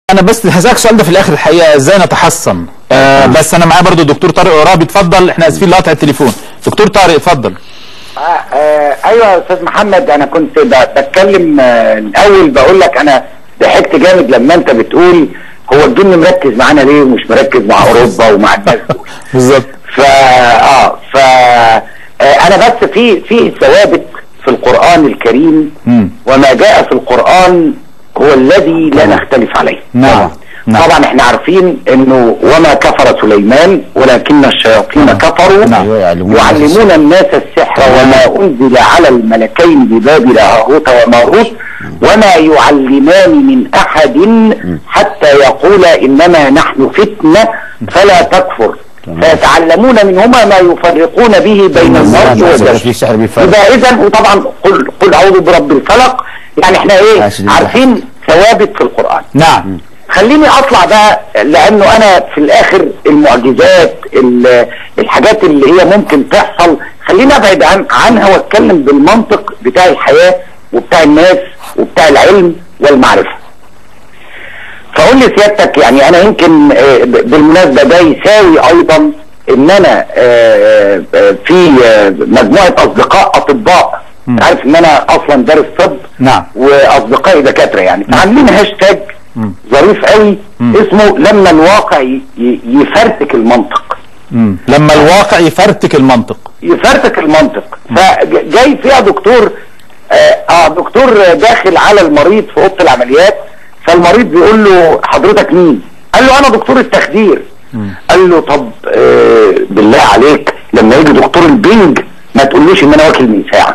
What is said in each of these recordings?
انا بس هسألك السؤال ده في الاخر الحقيقه ازاي نتحصن آه بس انا معايا برضو الدكتور طارق عرابي اتفضل احنا اسفين لقطع التليفون دكتور طارق اتفضل آه آه ايوه يا استاذ محمد انا كنت ب- بتكلم آه الاول بقول لك انا ضحكت جامد لما انت بتقول هو الجن مركز معانا ليه ومش مركز مع اوروبا ومع الناس دول بالظبط فا اه ف آه انا بس في في ثوابت في القران الكريم مم. وما جاء في القران هو الذي لا نختلف عليه نعم. طبعا. نعم. طبعا احنا عارفين انه وما كفر سليمان ولكن الشياطين كفروا نعم. يعلمون يعلمون الناس السحر وما انزل على الملكين ببابل هاروت وماروت وما يعلمان من احد حتى يقولا انما نحن فتنه فلا تكفر فيتعلمون منهما ما يفرقون به بين المرء والزوج في سحر بيفرق يبقى اذا وطبعا قل قل اعوذ برب الفلق يعني احنا ايه عاشر الله. عارفين ثوابت في القران نعم خليني اطلع بقى لانه انا في الاخر المعجزات ال- الحاجات اللي هي ممكن تحصل خليني ابعد عن عنها واتكلم بالمنطق بتاع الحياه وبتاع الناس وبتاع العلم والمعرفه. فقول لي سيادتك يعني انا يمكن آه، ب- بالمناسبه ده يساوي ايضا ان انا آه، آه، في آه، مجموعه اصدقاء اطباء عارف ان انا اصلا دارس طب نعم. واصدقائي دكاتره يعني فعاملين هاشتاج ظريف قوي اسمه لما الواقع ي- ي- يفرتك المنطق مم. لما الواقع يفرتك المنطق يفرتك المنطق فجاي فيها دكتور آه, اه دكتور داخل على المريض في اوضه العمليات فالمريض بيقول له حضرتك مين؟ قال له انا دكتور التخدير قال له طب آه بالله عليك لما يجي دكتور البنج ما تقولوش ان انا واكل من ساعه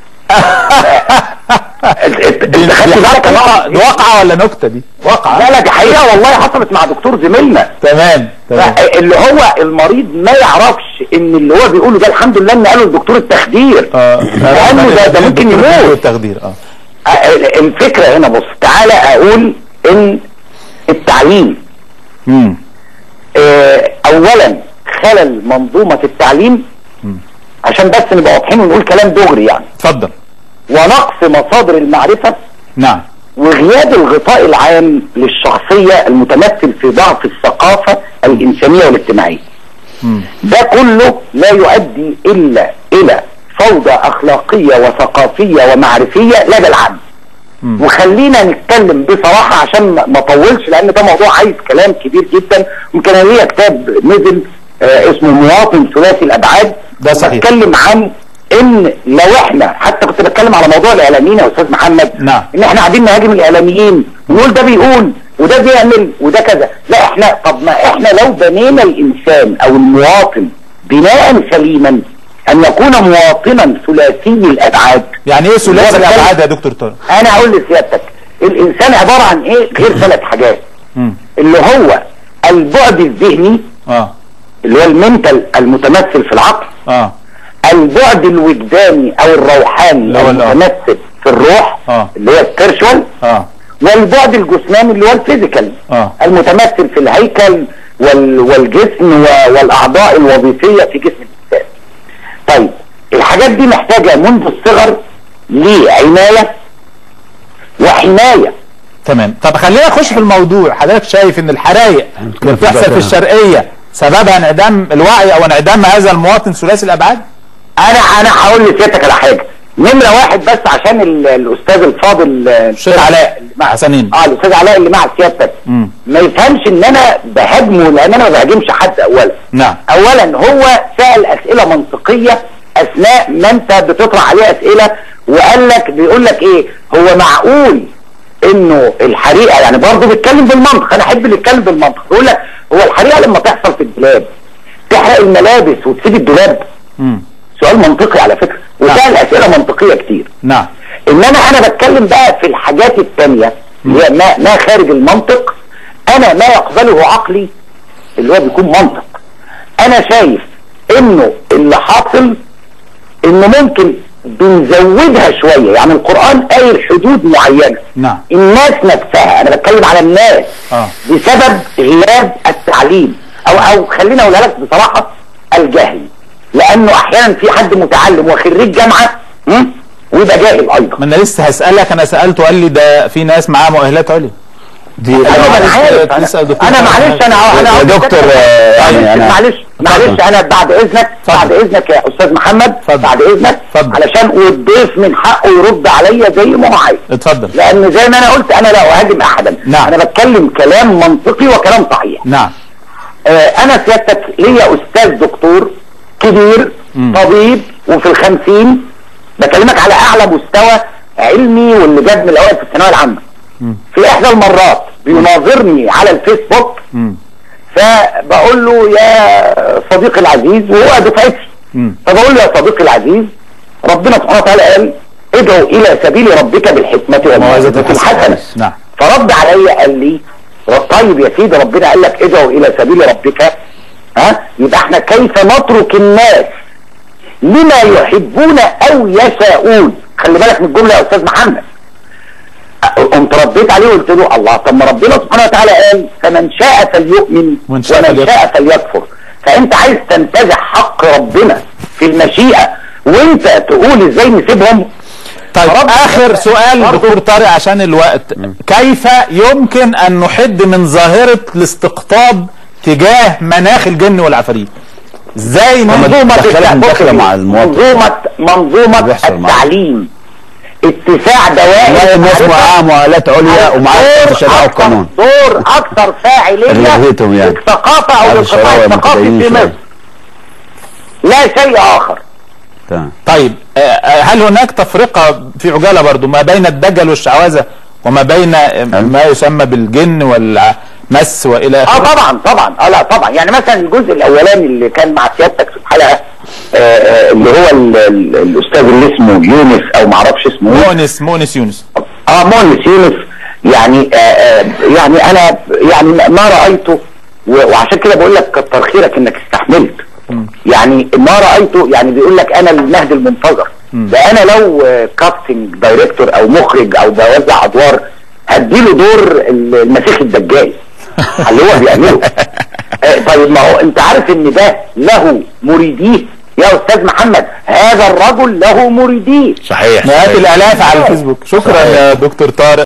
انت أنت خدت بالك أنا واقعة- أقصد دي واقعة ولا نكتة دي واقعة لا لا دي حقيقه والله حصلت مع دكتور زميلنا تمام تمام اللي هو المريض ما يعرفش ان اللي هو بيقوله ده الحمد لله ان قاله لدكتور التخدير اه لانه ده, ده ممكن يموت التخدير اه آه، الفكره هنا بص تعالى اقول ان التعليم مم. آه، اولا خلل منظومه التعليم عشان بس نبقى واضحين ونقول كلام دغري يعني اتفضل ونقص مصادر المعرفه نعم وغياب الغطاء العام للشخصية المتمثل في ضعف الثقافة الإنسانية والاجتماعية ده كله لا يؤدي إلا إلى فوضى أخلاقية وثقافية ومعرفية لدى العام وخلينا نتكلم بصراحة عشان ما ما اطولش لأن ده موضوع عايز كلام كبير جدا يمكن أنا ليا كتاب نزل آه اسمه مواطن ثلاثي الأبعاد ده صحيح. بتكلم عن ان لو احنا حتى كنت بتكلم على موضوع الاعلاميين يا استاذ محمد نعم. ان احنا قاعدين نهاجم الاعلاميين ونقول ده بيقول وده بيعمل وده كذا لا احنا طب ما احنا لو بنينا الانسان او المواطن بناء سليما ان يكون مواطنا ثلاثي الابعاد يعني ايه ثلاثي هو بتكلم- الابعاد يا دكتور طارق انا هقول لسيادتك الانسان عباره عن ايه غير ثلاث حاجات مم. اللي هو البعد الذهني اه اللي هو المنتال المتمثل في العقل اه البعد الوجداني او الروحاني اللي هو ال- المتمثل في الروح آه. اللي هو السبيرشوال اه والبعد الجسماني اللي هو الفيزيكال آه. المتمثل في الهيكل وال والجسم و- والاعضاء الوظيفيه في جسم الانسان. طيب الحاجات دي محتاجه منذ الصغر لعنايه وحمايه تمام طب خلينا نخش في الموضوع حضرتك شايف ان الحرايق اللي بتحصل في الشرقيه سببها انعدام الوعي او انعدام هذا المواطن ثلاثي الابعاد انا انا هقول لسيادتك على حاجه نمره واحد بس عشان ال- الاستاذ الفاضل آه، الشيخ علاء مع حسنين اه الاستاذ علاء اللي مع سيادتك مم. ما يفهمش ان انا بهاجمه لان انا ما بهاجمش حد اولا نعم اولا هو سال اسئله منطقيه اثناء ما انت بتطرح عليه اسئله وقال لك بيقول لك ايه هو معقول انه الحريقه يعني برضه بيتكلم بالمنطق انا احب اللي يتكلم بالمنطق بيقول لك هو الحريقه لما تحصل في الدولاب تحرق الملابس وتسيب الدولاب مم. سؤال منطقي على فكره وسال اسئله منطقيه كتير نعم انما انا بتكلم بقى في الحاجات التانية اللي هي ما, ما خارج المنطق انا ما يقبله عقلي اللي هو بيكون منطق انا شايف انه اللي حاصل انه ممكن بنزودها شوية يعني القرآن قايل حدود معينة نعم. الناس نفسها انا بتكلم على الناس آه. بسبب غياب التعليم او او خلينا اقولها لك بصراحة الجهل لانه احيانا في حد متعلم وخريج جامعة م? ويبقى جاهل ايضا ما انا لسه هسالك انا سالته قال لي ده في ناس معاها مؤهلات عليا دي ايوه ما انا عارف تسأل انا, دكتور أنا معلش انا انا يا أقول لك دكتور، كده. آه، يعني معلش أنا- معلش معلش اتفضل. انا بعد اذنك بعد اذنك يا استاذ محمد اتفضل. بعد اذنك اتفضل. علشان والضيف من حقه يرد عليا زي ما هو عايز اتفضل لان زي ما انا قلت انا لا اهاجم احدا نعم. انا بتكلم كلام منطقي وكلام صحيح نعم آه انا سيادتك ليا استاذ دكتور كبير طبيب وفي الخمسين بكلمك على اعلى مستوى علمي واللي جاب من الاوائل في الثانويه العامه في احدى المرات بيناظرني على الفيسبوك مم. فبقول له يا صديقي العزيز وهو دفعتي مم. فبقول له يا صديقي العزيز ربنا سبحانه وتعالى قال ادعو الى سبيل ربك بالحكمه والموعظه الحسنه نعم فرد عليا قال لي طيب يا سيدي ربنا قال لك ادعو الى سبيل ربك ها يبقى احنا كيف نترك الناس لما يحبون او يشاءون خلي بالك من الجمله يا استاذ محمد قمت رديت عليه وقلت له الله طب ما ربنا سبحانه وتعالى قال فمن شاء فليؤمن ومن شاء ومن فليكفر. شاء فليكفر فانت عايز تنتزع حق ربنا في المشيئه وانت تقول ازاي نسيبهم طيب فرب- اخر سؤال برضو- دكتور طارق عشان الوقت كيف يمكن ان نحد من ظاهرة الاستقطاب تجاه مناخ الجن والعفاريت ازاي منظومة دخلها التع- مداخلة بص مع يا المواطن. منظومة منظومة بيحصل معاه. التعليم اتساع دوائر والله الناس المعرفة معاها مؤهلات عليا ومعاها دور الشريعه أكثر- والقانون دور اكثر فاعليه لغيتهم يعني. للثقافة او على للقطاع الشراوي الثقافي المتدينين في شوية. مصر لا شيء اخر تمام طيب آه، آه، هل هناك تفرقة في عجالة برضو ما بين الدجل والشعوذة وما بين آه، ما يسمى بالجن والمس والى اه اخره طبعا طبعا اه لا طبعا يعني مثلا الجزء الاولاني اللي كان مع سيادتك في الحلقه آه، آه، اللي هو ال- ال- الاستاذ اللي اسمه يونس او معرفش اسمه ايه مؤنس مؤنس يونس اه مؤنس يونس يعني آه آه يعني انا يعني ما رايته و- وعشان كده بقول لك كتر خيرك انك استحملت يعني ما رايته يعني بيقول لك انا المهدي المنتظر ده انا لو آه، كاستنج دايركتور او مخرج او بوزع ادوار هديله دور المسيح الدجال اللي هو بيعمله آه، طيب ما هو انت عارف ان ده له مريديه يا استاذ محمد هذا الرجل له مريديه صحيح مئات صحيح. الالاف على الفيسبوك شكرا صحيح. يا دكتور طارق